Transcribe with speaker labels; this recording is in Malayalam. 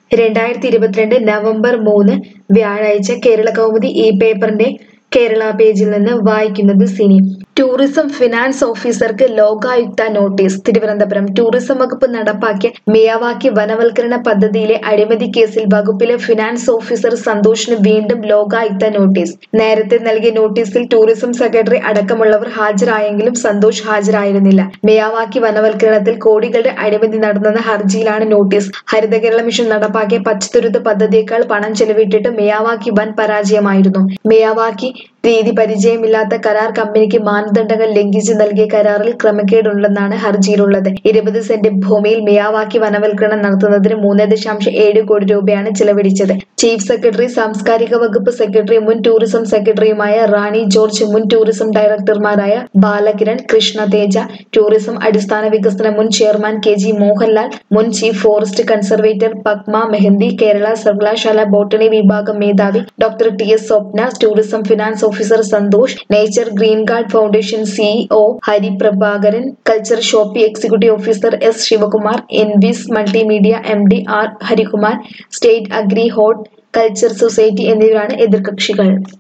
Speaker 1: രണ്ടായിരത്തി ഇരുപത്തിരണ്ട് നവംബർ മൂന്ന് വ്യാഴാഴ്ച കേരള കൗമുദി ഈ പേപ്പറിന്റെ കേരള പേജിൽ നിന്ന് വായിക്കുന്നത് സിനി ടൂറിസം ഫിനാൻസ് ഓഫീസർക്ക് ലോകായുക്ത നോട്ടീസ് തിരുവനന്തപുരം ടൂറിസം വകുപ്പ് നടപ്പാക്കിയ മിയാവാക്കി വനവൽക്കരണ പദ്ധതിയിലെ അഴിമതി കേസിൽ വകുപ്പിലെ ഫിനാൻസ് ഓഫീസർ സന്തോഷിന് വീണ്ടും ലോകായുക്ത നോട്ടീസ് നേരത്തെ നൽകിയ നോട്ടീസിൽ ടൂറിസം സെക്രട്ടറി അടക്കമുള്ളവർ ഹാജരായെങ്കിലും സന്തോഷ് ഹാജരായിരുന്നില്ല മിയാവാക്കി വനവൽക്കരണത്തിൽ കോടികളുടെ അഴിമതി നടന്നെന്ന ഹർജിയിലാണ് നോട്ടീസ് ഹരിത കേരള മിഷൻ നടപ്പാക്കിയ പച്ചത്തുരുത്ത് പദ്ധതിയേക്കാൾ പണം ചെലവിട്ടിട്ട് മിയാവാക്കി വൻ പരാജയമായിരുന്നു മിയാവാക്കി രീതി പരിചയമില്ലാത്ത കരാർ കമ്പനിക്ക് മാനദണ്ഡങ്ങൾ ലംഘിച്ച് നൽകിയ കരാറിൽ ക്രമക്കേടുണ്ടെന്നാണ് ഹർജിയിലുള്ളത് ഇരുപത് സെന്റ് ഭൂമിയിൽ മിയാവാക്കി വനവൽക്കരണം നടത്തുന്നതിന് മൂന്ന് ദശാംശം ഏഴ് കോടി രൂപയാണ് ചിലവഴിച്ചത് ചീഫ് സെക്രട്ടറി സാംസ്കാരിക വകുപ്പ് സെക്രട്ടറി മുൻ ടൂറിസം സെക്രട്ടറിയുമായ റാണി ജോർജ് മുൻ ടൂറിസം ഡയറക്ടർമാരായ ബാലകിരൺ കൃഷ്ണ തേജ ടൂറിസം അടിസ്ഥാന വികസന മുൻ ചെയർമാൻ കെ ജി മോഹൻലാൽ മുൻ chief forest conservator Padma Mehanti Kerala സർവകലാശാല ബോട്ടണി വിഭാഗം മേധാവി doctor T S Swapna tourism finance officer Santhosh nature green guard foundation CEO Hari Prabhakaran culture shoppe executive officer S Sivakumar ENVIS multimedia M D R Harikumar state agri horticulture society എന്നിവരാണ് എതിർകക്ഷികൾ